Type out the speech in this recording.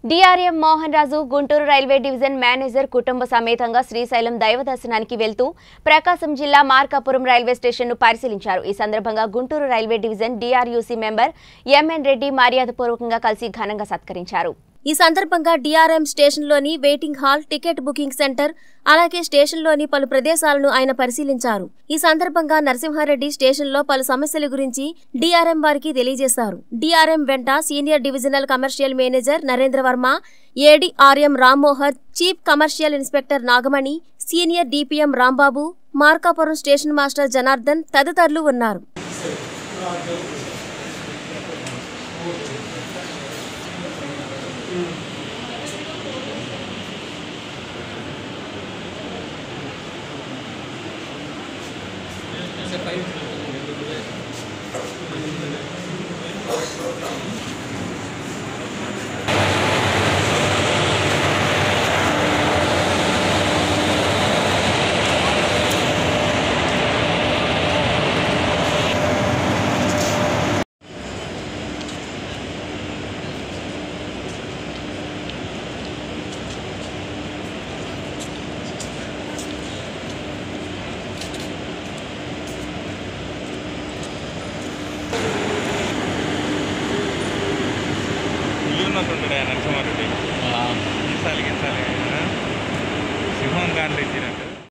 DRM Mohan Raju Guntur railway division manager కుటుంబ సమేతంగా శ్రీశైలం దైవ దర్శనానికి వెళ్తూ ప్రకాశం జిల్లా మార్కాపురం రైల్వే స్టేషన్ను పరిశీలించారు ఈ సందర్భంగా Guntur railway division DRUC member MN Reddy మర్యాదపూర్వకంగా కలిసి ఘనంగా సత్కరించారు ఈ సందర్భంగా డిఆర్ఎం స్టేషన్లోని waiting hall ticket booking centre అలాగే స్టేషన్లోని పలు ప్రదేశాలను ఆయన పరిశీలించారు ఈ సందర్భంగా నరసింహారెడ్డి స్టేషన్లో పలు సమస్యల గురించి డిఆర్ఎం వారికి తెలియజేశారు డిఆర్ఎం వెంట senior divisional commercial manager Narendra Varma ADRM Rammohan chief commercial inspector Nagamani senior DPM Rambabu Markapuram station master Janardhan తదితరులు ఉన్నారు ఇల్లు ఉన్నట్టుంటాడు ఆయన నరసింహారెడ్డి ఈసారి ఈసారి సింహం గాంధీ ఇచ్చినట్టు